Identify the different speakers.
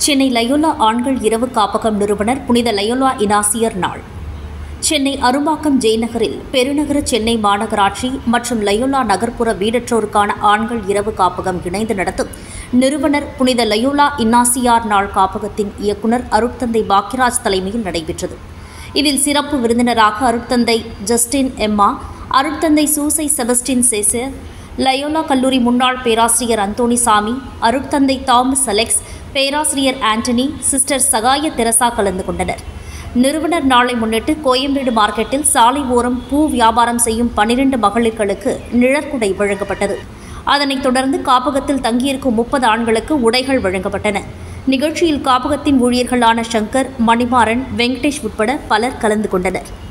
Speaker 1: Chennai Loyola ஆண்கள் இரவு காப்பகம் நிறுவனர் புனித லயோலா இனாசியர் நாள் சென்னை அரும்பாக்கம் ஜெயநகரில் பெருநகர சென்னை மாநகராட்சி மற்றும் லயோலா நகர்ப்புற வீடற்றோருக்கான ஆண்கள் இரவு காப்பகம் இணைந்து நடத்தும் நிறுவனர் புனித லயோலா இன்னாசியார் நாள் காப்பகத்தின் இயக்குனர் அருட்தந்தை பாக்கியராஜ் தலைமையில் நடைபெற்றது இதில் சிறப்பு விருந்தினராக அருட்தந்தை ஜஸ்டின் எம்மா அருட்தந்தை சூசை செபஸ்டின் சேசர் லயோலா கல்லூரி முன்னாள் பேராசிரியர் அந்தோணிசாமி அருட்தந்தை தாமஸ் அலெக்ஸ் பேராசிரியர் ஆண்டனி சிஸ்டர் சகாய தெரசா கலந்து கொண்டனர் நிறுவனர் நாளை முன்னிட்டு கோயம்பேடு மார்க்கெட்டில் சாலை ஓரம் பூ வியாபாரம் செய்யும் பனிரெண்டு மகளிர்களுக்கு நிழற்குடை வழங்கப்பட்டது அதனைத் தொடர்ந்து காப்பகத்தில் தங்கியிருக்கும் முப்பது ஆண்களுக்கு உடைகள் வழங்கப்பட்டன நிகழ்ச்சியில் காப்பகத்தின் ஊழியர்களான சங்கர் மணிமாறன் வெங்கடேஷ் உட்பட பலர் கலந்து கொண்டனர்